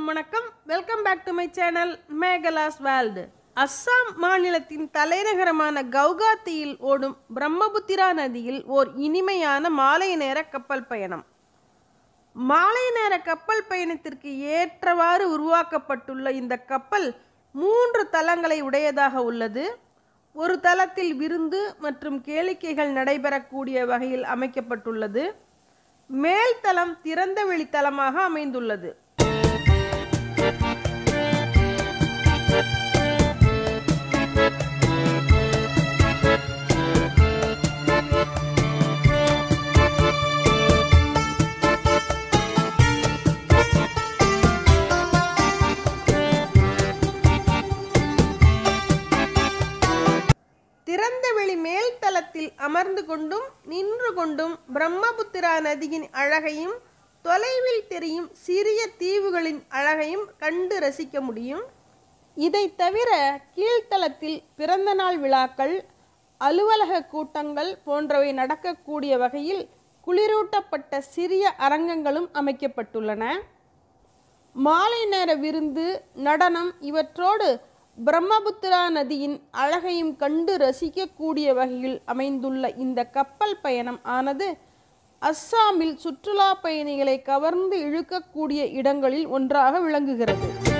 அனைவருக்கும் வணக்கம் welcome back to my channel Megala's world Assam மாநிலத்தின் தலைநகரமான கவுகாத்தியில் ஓடும் பிரம்மபுத்திரா நதியில் ஓர் இனிமையான மாலை நேர கப்பல் பயணம் மாலை நேர கப்பல் பயணத்திற்கு ஏற்றவாறு உருவாக்கப்பட்டுள்ள இந்த கப்பல் மூன்று தளங்களை உடையதாக உள்ளது ஒரு தளத்தில் விருந்து மற்றும் கேளிக்கைகள் நடைபெறக்கூடிய வகையில் அமைக்கப்பட்டுள்ளது மேல் தளம் திறந்தவெளி தளமாக அமைந்துள்ளது திறந்தவெளி மேல் தளத்தில் அமர்ந்து கொண்டும் நின்று கொண்டும் பிரம்மபுத்திரா நதியின் அழகையும் தொலைவில் தெரியும் சிறிய தீவுகளின் அழகையும் கண்டு ரசிக்க முடியும் இதை தவிர கீழ்த்தளத்தில் பிறந்தநாள் விழாக்கள் அலுவலக கூட்டங்கள் போன்றவை நடக்கக்கூடிய வகையில் குளிரூட்டப்பட்ட சிறிய அரங்கங்களும் அமைக்கப்பட்டுள்ளன மாலை நேர விருந்து நடனம் இவற்றோடு பிரம்மபுத்திரா நதியின் அழகையும் கண்டு ரசிக்கக்கூடிய வகையில் அமைந்துள்ள இந்த கப்பல் பயணம் ஆனது அஸ்ஸாமில் சுற்றுலா பயணிகளை கவர்ந்து இழுக்கக்கூடிய இடங்களில் ஒன்றாக விளங்குகிறது